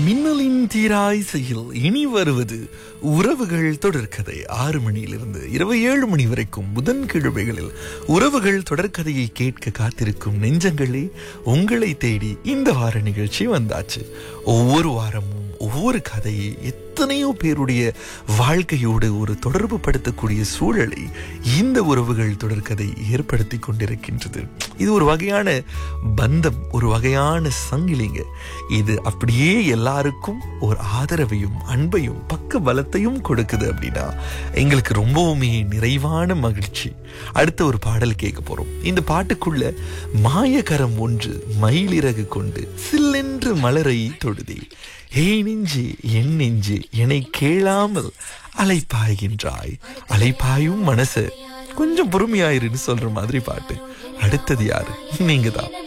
மின்னலின் தீராய்சையில் இனி வருவது உறவுகள் தொடர்கதை ஆறு மணியிலிருந்து இரவு ஏழு மணி வரைக்கும் புதன்கிழமைகளில் உறவுகள் தொடர்கதையை கேட்க காத்திருக்கும் நெஞ்சங்களே உங்களை தேடி இந்த வார நிகழ்ச்சி வந்தாச்சு ஒவ்வொரு வாரமும் ஒவ்வொரு கதையை எத்தனையோ பேருடைய வாழ்க்கையோடு ஒரு தொடர்பு படுத்தக்கூடிய சூழலை இந்த உறவுகள் தொடர்கதை ஏற்படுத்தி கொண்டிருக்கின்றது இது ஒரு வகையான பந்தம் ஒரு வகையான சங்கிலிங்க இது அப்படியே எல்லாருக்கும் ஒரு ஆதரவையும் அன்பையும் பக்க பலத்தையும் கொடுக்குது அப்படின்னா எங்களுக்கு ரொம்பவுமே நிறைவான மகிழ்ச்சி அடுத்த ஒரு பாடல் கேட்க போறோம் இந்த பாட்டுக்குள்ள மாயகரம் ஒன்று மயிலிறகு கொண்டு சில்லென்று மலரை தொடுதே ஏய் நெஞ்சு என் நெஞ்சு என்னை கேளாமல் அலைப்பாய்கின்றாய் அலைப்பாயும் மனசு கொஞ்சம் பொறுமையாயிருன்னு சொல்ற மாதிரி பாட்டு அடுத்தது யாரு நீங்க தான்